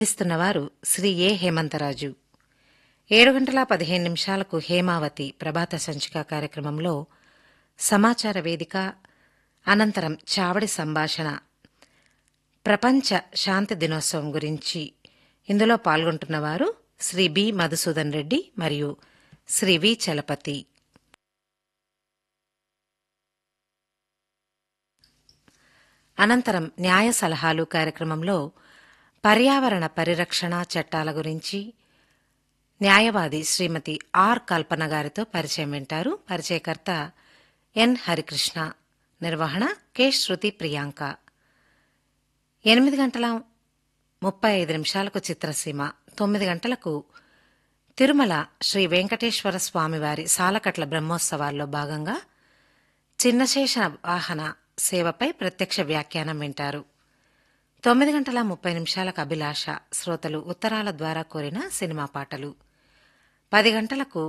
ఇస్తున్నవారు శ్రీ ఏ హేమంతరాజు ఏడు గంటల పదిహేను నిమిషాలకు హేమావతి ప్రభాత సంచిక కార్యక్రమంలో సమాచార వేదిక అనంతరం చావడి సంభాషణ ప్రపంచ శాంతి దినోత్సవం గురించి ఇందులో పాల్గొంటున్నవారు శ్రీ బి మధుసూదన్ రెడ్డి మరియు శ్రీ వి చలపతి అనంతరం న్యాయ సలహాలు కార్యక్రమంలో పర్యావరణ పరిరక్షణ చట్టాల గురించి న్యాయవాది శ్రీమతి ఆర్ కల్పన గారితో పరిచయం వింటారు పరిచయకర్త ఎన్ హరికృష్ణ నిర్వహణ కె శృతి ప్రియాంక ఎనిమిది గంటల ముప్పై ఐదు నిమిషాలకు చిత్రసీమ తొమ్మిది గంటలకు తిరుమల శ్రీ వెంకటేశ్వర స్వామివారి సాలకట్ల బ్రహ్మోత్సవాల్లో భాగంగా చిన్నశేష వాహన సేవపై ప్రత్యక్ష వ్యాఖ్యానం వింటారు తొమ్మిది గంటల ముప్పై నిమిషాలకు అభిలాష శ్రోతలు ఉత్తరాల ద్వారా కోరిన సినిమా పాటలు పది గంటలకు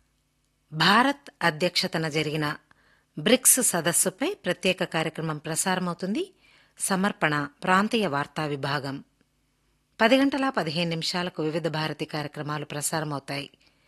భారత్ అధ్యక్షతన జరిగిన బ్రిక్స్ సదస్సుపై ప్రత్యేక కార్యక్రమం ప్రసారమవుతుంది సమర్పణ ప్రాంతీయ వార్తా విభాగం పది గంటల పదిహేను నిమిషాలకు వివిధ భారతి కార్యక్రమాలు ప్రసారమవుతాయి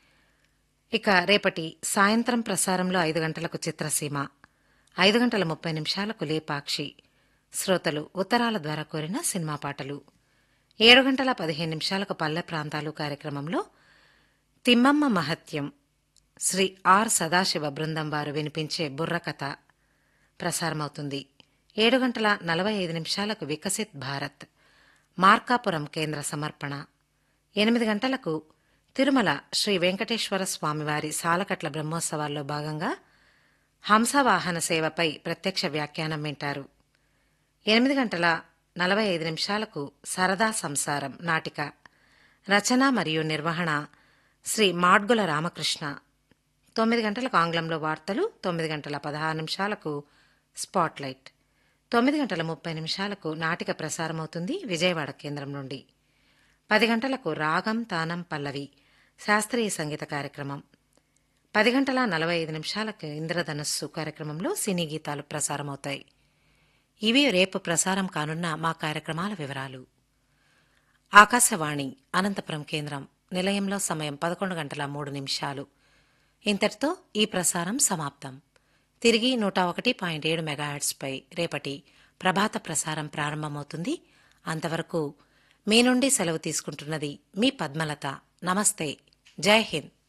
ఇక రేపటి సాయంత్రం ప్రసారంలో ఐదు గంటలకు చిత్రసీమ ఐదు గంటల ముప్పై నిమిషాలకు లేపాక్షి శ్రోతలు ఉత్తరాల ద్వారా కోరిన సినిమా పాటలు ఏడు గంటల పదిహేను నిమిషాలకు పల్లె ప్రాంతాలు కార్యక్రమంలో తిమ్మమ్మ మహత్యం శ్రీ ఆర్ సదాశివ బృందం వారు వినిపించే బుర్రకథ ప్రసారమవుతుంది ఏడు గంటల నలభై ఐదు నిమిషాలకు వికసిత్ భారత్ మార్కాపురం కేంద్ర సమర్పణ ఎనిమిది గంటలకు తిరుమల శ్రీ వెంకటేశ్వర స్వామివారి సాలకట్ల బ్రహ్మోత్సవాల్లో భాగంగా హంసవాహన సేవపై ప్రత్యక్ష వ్యాఖ్యానం వింటారు ఎనిమిది గంటల నలభై ఐదు నిమిషాలకు సరదా సంసారం నాటిక రచన మరియు నిర్వహణ శ్రీ మాడ్గుల రామకృష్ణ తొమ్మిది గంటలకు ఆంగ్లంలో వార్తలు తొమ్మిది గంటల పదహారు నిమిషాలకు స్పాట్లైట్ తొమ్మిది గంటల ముప్పై నిమిషాలకు నాటిక ప్రసారమవుతుంది విజయవాడ కేంద్రం నుండి పది గంటలకు రాగం తానం పల్లవి శాస్త్రీయ సంగీత కార్యక్రమం పది గంటల నలభై ఐదు నిమిషాలకు ఇంద్రధనస్సు కార్యక్రమంలో సినీ గీతాలు ప్రసారమవుతాయి ఇవి రేపు ప్రసారం కానున్న మా కార్యక్రమాల వివరాలు ఆకాశవాణి అనంతపురం కేంద్రం నిలయంలో సమయం పదకొండు గంటల మూడు నిమిషాలు ఇంతటితో ఈ ప్రసారం సమాప్తం తిరిగి నూట ఒకటి పాయింట్ ఏడు మెగాహెట్స్పై రేపటి ప్రభాత ప్రసారం ప్రారంభమవుతుంది అంతవరకు మీ నుండి సెలవు తీసుకుంటున్నది మీ పద్మలత నమస్తే జై హింద్